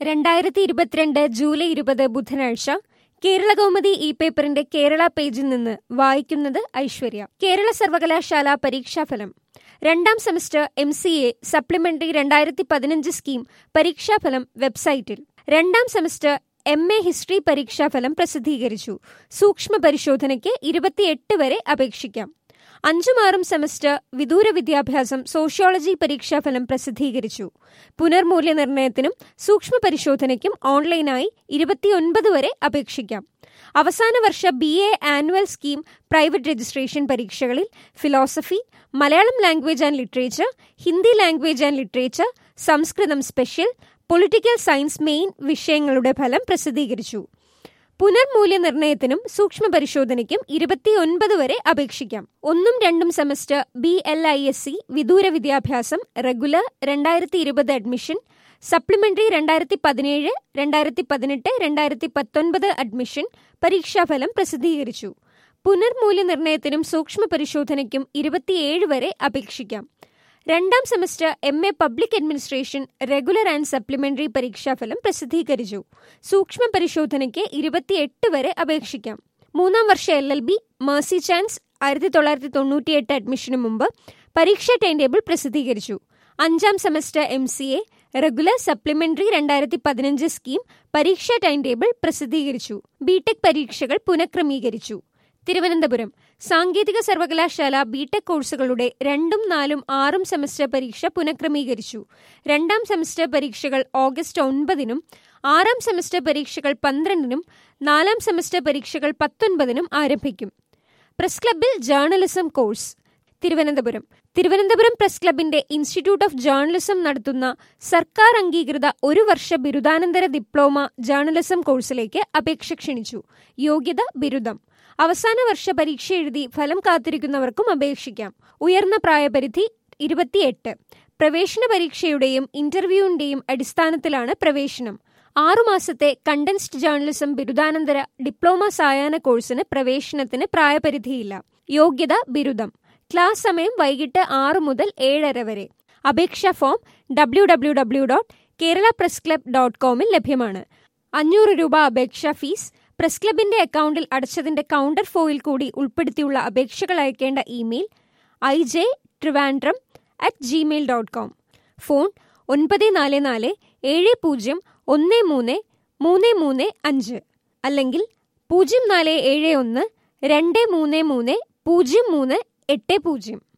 രണ്ടായിരത്തി ഇരുപത്തിരണ്ട് ജൂലൈ ഇരുപത് ബുധനാഴ്ച കേരള കൗമുദി ഇ പേപ്പറിന്റെ കേരള പേജിൽ നിന്ന് വായിക്കുന്നത് ഐശ്വര്യ കേരള സർവകലാശാല പരീക്ഷാഫലം രണ്ടാം semester M C A supplementary രണ്ടായിരത്തി പതിനഞ്ച് സ്കീം പരീക്ഷാഫലം വെബ്സൈറ്റിൽ രണ്ടാം സെമസ്റ്റർ എം എ ഹിസ്റ്ററി പരീക്ഷാഫലം പ്രസിദ്ധീകരിച്ചു സൂക്ഷ്മ പരിശോധനയ്ക്ക് ഇരുപത്തിയെട്ട് വരെ അപേക്ഷിക്കാം അഞ്ചും ആറും സെമസ്റ്റർ വിദൂര വിദ്യാഭ്യാസം സോഷ്യോളജി പരീക്ഷാഫലം പ്രസിദ്ധീകരിച്ചു പുനർമൂല്യനിർണ്ണയത്തിനും സൂക്ഷ്മ പരിശോധനയ്ക്കും ഓൺലൈനായി ഇരുപത്തിയൊൻപത് വരെ അപേക്ഷിക്കാം അവസാന വർഷ B A annual scheme private registration പരീക്ഷകളിൽ philosophy Malayalam language and literature Hindi language and literature Sanskrit special political science main വിഷയങ്ങളുടെ ഫലം പ്രസിദ്ധീകരിച്ചു പുനർമൂല്യനിർണ്ണയത്തിനും സൂക്ഷ്മ പരിശോധനയ്ക്കും ഇരുപത്തിയൊൻപത് വരെ അപേക്ഷിക്കാം ഒന്നും രണ്ടും semester B L I S C വിദൂര വിദ്യാഭ്യാസം റെഗുലർ രണ്ടായിരത്തി ഇരുപത് അഡ്മിഷൻ സപ്ലിമെന്ററി രണ്ടായിരത്തി പതിനേഴ് രണ്ടായിരത്തി പതിനെട്ട് രണ്ടായിരത്തി പത്തൊൻപത് അഡ്മിഷൻ പരീക്ഷാഫലം പ്രസിദ്ധീകരിച്ചു പുനർമൂല്യനിർണ്ണയത്തിനും സൂക്ഷ്മ പരിശോധനയ്ക്കും ഇരുപത്തിയേഴ് വരെ അപേക്ഷിക്കാം രണ്ടാം semester M A public administration regular and supplementary പരീക്ഷാഫലം പ്രസിദ്ധീകരിച്ചു സൂക്ഷ്മ പരിശോധനയ്ക്ക് ഇരുപത്തിയെട്ട് വരെ അപേക്ഷിക്കാം മൂന്നാം വർഷ L L B mercy chance ആയിരത്തി തൊള്ളായിരത്തി തൊണ്ണൂറ്റിയെട്ട് അഡ്മിഷന് മുമ്പ് പരീക്ഷാ ടൈം ടേബിൾ പ്രസിദ്ധീകരിച്ചു അഞ്ചാം semester M C A regular supplementary രണ്ടായിരത്തി പതിനഞ്ച് സ്കീം പരീക്ഷാ ടൈം ടേബിൾ പ്രസിദ്ധീകരിച്ചു ബിടെക് പരീക്ഷകൾ പുനഃക്രമീകരിച്ചു തിരുവനന്തപുരം സാങ്കേതിക സർവകലാശാല ബിടെക് കോഴ്സുകളുടെ രണ്ടും നാലും ആറും സെമസ്റ്റർ പരീക്ഷ പുനഃക്രമീകരിച്ചു രണ്ടാം സെമസ്റ്റർ പരീക്ഷകൾ ഓഗസ്റ്റ് ഒൻപതിനും ആറാം സെമസ്റ്റർ പരീക്ഷകൾ പന്ത്രണ്ടിനും നാലാം സെമസ്റ്റർ പരീക്ഷകൾ പത്തൊൻപതിനും ആരംഭിക്കും പ്രസ് ക്ലബിൽ journalism course Thiruvananthapuram Thiruvananthapuram press ക്ലബിന്റെ ഇൻസ്റ്റിറ്റ്യൂട്ട് ഓഫ് ജേർണലിസം നടത്തുന്ന സർക്കാർ അംഗീകൃത ഒരു വർഷ ബിരുദാനന്തര ഡിപ്ലോമ ജേർണലിസം കോഴ്സിലേക്ക് അപേക്ഷ ക്ഷണിച്ചു യോഗ്യത ബിരുദം അവസാന വർഷ പരീക്ഷ എഴുതി ഫലം കാത്തിരിക്കുന്നവർക്കും അപേക്ഷിക്കാം ഉയർന്ന പ്രായപരിധി ഇരുപത്തിയെട്ട് പ്രവേശന പരീക്ഷയുടെയും ഇന്റർവ്യൂവിന്റെയും അടിസ്ഥാനത്തിലാണ് പ്രവേശനം ആറുമാസത്തെ കണ്ടൻസ്ഡ് ജേർണലിസം ബിരുദാനന്തര ഡിപ്ലോമ സായാഹ്ന കോഴ്സിന് പ്രവേശനത്തിന് പ്രായപരിധിയില്ല യോഗ്യത ബിരുദം ക്ലാസ് സമയം വൈകിട്ട് ആറ് മുതൽ ഏഴര വരെ അപേക്ഷാ form W W W dot Kerala press club dot കോമിൽ ലഭ്യമാണ് അഞ്ഞൂറ് രൂപ അപേക്ഷാ ഫീസ് പ്രസ് ക്ലബിന്റെ അക്കൗണ്ടിൽ അടച്ചതിന്റെ കൗണ്ടർ ഫോയിൽ കൂടി ഉൾപ്പെടുത്തിയുള്ള അപേക്ഷകൾ അയക്കേണ്ട email I J Trivandrum at Gmail dot com phone ഒൻപത് നാല് നാല് ഏഴ് പൂജ്യം ഒന്ന് മൂന്ന് മൂന്ന് മൂന്ന് അഞ്ച് അല്ലെങ്കിൽ പൂജ്യം നാല് ഏഴ് ഒന്ന് രണ്ട് മൂന്ന് മൂന്ന് പൂജ്യം മൂന്ന് എട്ട് പൂജ്യം